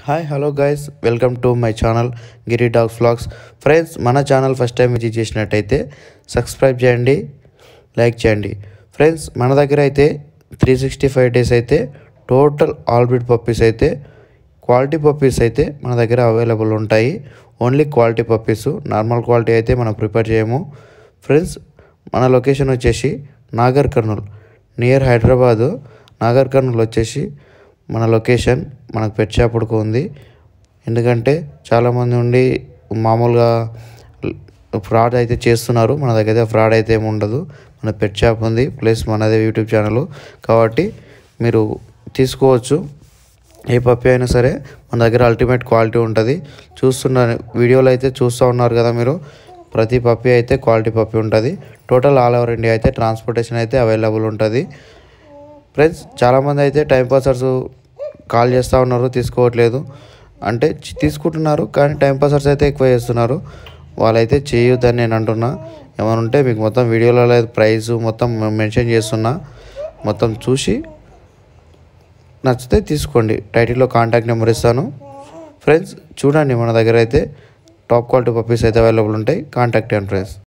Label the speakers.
Speaker 1: hi hello guys welcome to my channel Giri dogs vlogs friends మన channel first time visit చేసినట్టయితే subscribe చేయండి like చేయండి friends మన దగ్గర అయితే త్రీ సిక్స్టీ ఫైవ్ డేస్ అయితే టోటల్ ఆల్ బ్రీడ్ పప్పీస్ అయితే క్వాలిటీ పప్పీస్ అయితే మన దగ్గర అవైలబుల్ ఉంటాయి only quality puppies normal quality అయితే మనం ప్రిపేర్ చేయము ఫ్రెండ్స్ మన లొకేషన్ వచ్చేసి నాగర్ కర్నూల్ నియర్ హైదరాబాదు నాగర్ కర్నూల్ వచ్చేసి మన లొకేషన్ మనకు పెట్ షాపుడుకు ఉంది ఎందుకంటే చాలామంది ఉండి మామూలుగా ఫ్రాడ్ అయితే చేస్తున్నారు మన దగ్గర అయితే ఫ్రాడ్ అయితే ఏమి ఉండదు మన పెట్ షాప్ ఉంది ప్లస్ మనదే యూట్యూబ్ ఛానల్ కాబట్టి మీరు తీసుకోవచ్చు ఏ పప్పి అయినా సరే మన దగ్గర అల్టిమేట్ క్వాలిటీ ఉంటుంది చూస్తున్న వీడియోలో అయితే చూస్తూ ఉన్నారు కదా మీరు ప్రతి పప్పి అయితే క్వాలిటీ పప్పి ఉంటుంది టోటల్ ఆల్ ఓవర్ ఇండియా అయితే ట్రాన్స్పోర్టేషన్ అయితే అవైలబుల్ ఉంటుంది ఫ్రెండ్స్ చాలామంది అయితే టైం పాసర్స్ కాల్ చేస్తూ ఉన్నారు తీసుకోవట్లేదు అంటే చి- తీసుకుంటున్నారు కానీ టైం పాసర్స్ అయితే ఎక్కువ చేస్తున్నారు వాళ్ళైతే చేయొద్దని నేను అంటున్నా ఏమైనా ఉంటే మీకు మొత్తం వీడియోలలో ప్రైస్ మొత్తం మెన్షన్ చేస్తున్నా మొత్తం చూసి నచ్చితే తీసుకోండి టైటిల్లో కాంటాక్ట్ నెంబర్ ఇస్తాను ఫ్రెండ్స్ చూడండి మన దగ్గర అయితే టాప్ క్వాలిటీ పప్పీస్ అయితే అవైలబుల్ ఉంటాయి కాంటాక్ట్ అండ్ ఫ్రెండ్స్